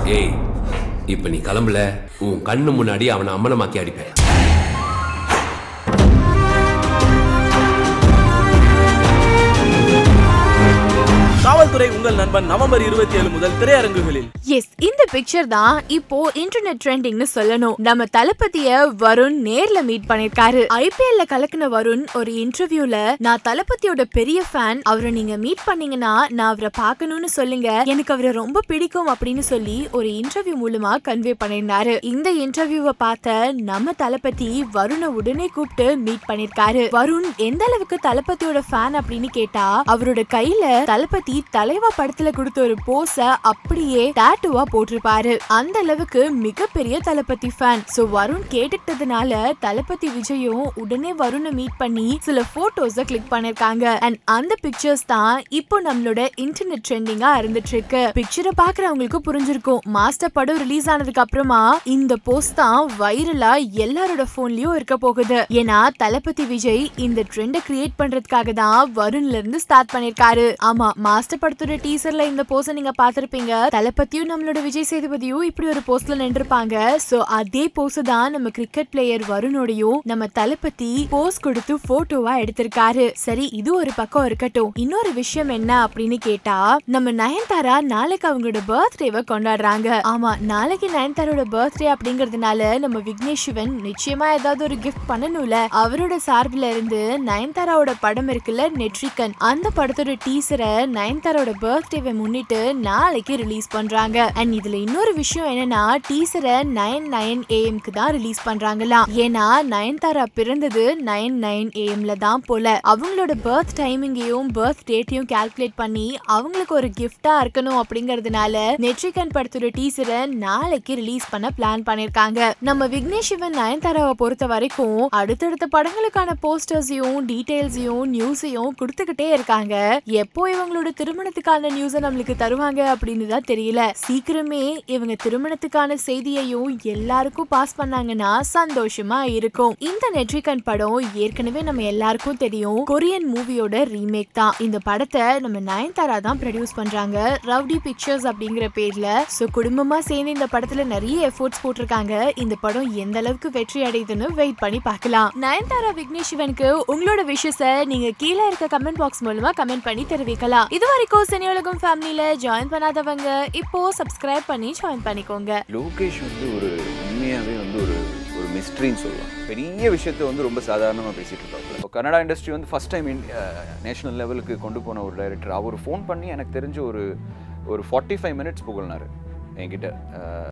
ஏய் இப்ப நீ கிளம்பல உன் கண்ணு முன்னாடி அவனை அம்மனமாக்கி அடிப்பேன் காவல்துறை உங்கள் நண்பன் நவம்பர் இருபத்தி ஏழு முதல் திரையரங்குகளில் எஸ் இந்த பிக்சர் தான் இப்போ இன்டர்நெட் ட்ரெண்டிங்னு சொல்லணும் நம்ம தளபதிய வருண் நேர்ல மீட் பண்ணிருக்காரு ஐபிஎல்ல கலக்குன வருண் ஒரு இன்டர்வியூல நான் தளபதியோட பெரிய ஃபேன் அவரை நீங்க மீட் பண்ணீங்கன்னா நான் அவரை பார்க்கணும்னு சொல்லுங்க எனக்கு அவரை ரொம்ப பிடிக்கும் அப்படின்னு சொல்லி ஒரு இன்டர்வியூ மூலமா கன்வே பண்ணியிருந்தாரு இந்த இன்டர்வியூவை பார்த்த நம்ம தளபதி வருணை உடனே கூப்பிட்டு மீட் பண்ணிருக்காரு வருண் எந்த அளவுக்கு தளபதியோட ஃபேன் அப்படின்னு கேட்டா அவரோட கையில தளபதி தலைவா படத்துல கொடுத்த ஒரு போஸ அப்படியே டாட்டுவா போட்டிருப்பாரு அந்த அளவுக்கு மிகப்பெரிய தளபதி ஃபேன் சோ வருண் கேட்டுக்கிட்டதுனால தளபதி விஜயும் உடனே வருணை மீட் பண்ணி சில போட்டோஸ கிளிக் பண்ணிருக்காங்க அண்ட் அந்த பிக்சர்ஸ் தான் இப்போ நம்மளோட இன்டர்நெட் ட்ரெண்டிங்கா இருந்துட்டு இருக்கு பிக்சரை பாக்குறவங்களுக்கு புரிஞ்சிருக்கும் மாஸ்டர் படம் ரிலீஸ் ஆனதுக்கு அப்புறமா இந்த போஸ்ட் தான் வைரலா எல்லாரோட போன்லயும் இருக்க போகுது ஏன்னா தளபதி விஜய் இந்த ட்ரெண்டை கிரியேட் பண்றதுக்காக தான் வருண்ல இருந்து ஸ்டார்ட் பண்ணிருக்காரு ஆமா மாஸ்டர் படத்தோட டீசர்ல இந்த போஸ நீங்க பாத்திருப்பீங்க தளபதியும் நம்மளோட விஜய் சேதுபதியும் இப்படி ஒரு போஸ்ட்ல நின்றுப்பாங்க சோ அதே போஸ் தான் நம்ம கிரிக்கெட் பிளேயர் வருணோடையும் நம்ம தளபதி போஸ் கொடுத்து போட்டோவா எடுத்திருக்காரு சரி இது ஒரு பக்கம் இருக்கட்டும் இன்னொரு விஷயம் என்ன அப்படின்னு கேட்டா நம்ம நயன்தாரா நாளைக்கு அவங்களோட பர்த்டேவை கொண்டாடுறாங்க ஆமா நாளைக்கு நயன்தாரோட பர்த்டே அப்படிங்கறதுனால நம்ம விக்னேஷ் சிவன் நிச்சயமா ஏதாவது ஒரு கிஃப்ட் பண்ணணும்ல அவரோட சார்பில் இருந்து நயன்தாராவோட படம் இருக்குல்ல நெட்ரிகன் அந்த படத்தோட டீசரை நயன்தாரோட பர்த்டேவை முன்னிட்டு நாளைக்கு ரிலீஸ் பண்றாங்க அண்ட் இதுல இன்னொரு விஷயம் என்னன்னா டீசரை நைன் நைன் ஏஎம்க்கு தான் ரிலீஸ் பண்றாங்களாம் ஏன்னா நயன்தாரா பிறந்தது நைன் நைன் ஏஎம்ல தான் போல அவங்களோட பர்த் டைமிங்கையும் பர்த் டேட்டையும் கால்குலேட் பண்ணி அவங்களுக்கு ஒரு கிஃப்டா இருக்கணும் அப்படிங்கறதுனால நெட்ரிகன் படத்தோட டீசரை நாளைக்கு ரிலீஸ் பண்ண பிளான் பண்ணிருக்காங்க நம்ம விக்னேஷ் சிவன் நயன்தாராவை பொறுத்த வரைக்கும் அடுத்தடுத்த படங்களுக்கான போஸ்டர்ஸையும் டீடைல்ஸையும் நியூஸையும் கொடுத்துக்கிட்டே இருக்காங்க எப்போ இவங்களோட திருமணத்துக்கான நியூஸை நம்மளுக்கு தருவாங்க அப்படின்னு தான் தெரியல சீக்கிரமே இவங்க திருமணத்துக்கான செய்தியையும் எல்லாருக்கும் பாஸ் பண்ணாங்கன்னா சந்தோஷமா இருக்கும் இந்த நெட்ரிகன் படம் ஏற்கனவே நம்ம எல்லாருக்கும் தெரியும் கொரியன் மூவியோட ரீமேக் தான் இந்த படத்தை நம்ம நயன்தாரா தான் ப்ரொடியூஸ் பண்றாங்க ரவுடி பிக்சர்ஸ் அப்படிங்கிற பேர்ல சோ குடும்பமா சேர்ந்து இந்த படத்துல நிறைய எஃபோர்ட்ஸ் போட்டிருக்காங்க இந்த படம் எந்த அளவுக்கு வெற்றி அடையுதுன்னு வெயிட் பண்ணி பார்க்கலாம் நயன்தாரா விக்னேஷ் சிவனுக்கு உங்களோட விஷயத்தை நீங்க கீழே இருக்க கமெண்ட் பாக்ஸ் மூலமா கமெண்ட் பண்ணி தெரிவிக்கலாம் இது வரைக்கும் சினியுலகம் ஃபேமிலியில ஜாயின் பண்ணாதவங்க இப்போ சப்ஸ்கிரைப் பண்ணி ஜாயின் பண்ணிக்கோங்க லோகேஷ் வந்து ஒரு உண்மையாகவே வந்து ஒரு ஒரு மிஸ்ட்ரின்னு சொல்லலாம் பெரிய விஷயத்தை வந்து ரொம்ப சாதாரணமாக பேசிட்டு இருக்காங்க இப்போ கன்னடா இண்டஸ்ட்ரி வந்து ஃபஸ்ட் டைம் நேஷனல் லெவலுக்கு கொண்டு போன ஒரு டைரக்டர் அவர் ஃபோன் பண்ணி எனக்கு தெரிஞ்ச ஒரு ஒரு ஃபார்ட்டி ஃபைவ் மினிட்ஸ் புகழ்னார் என்கிட்ட அஹ்,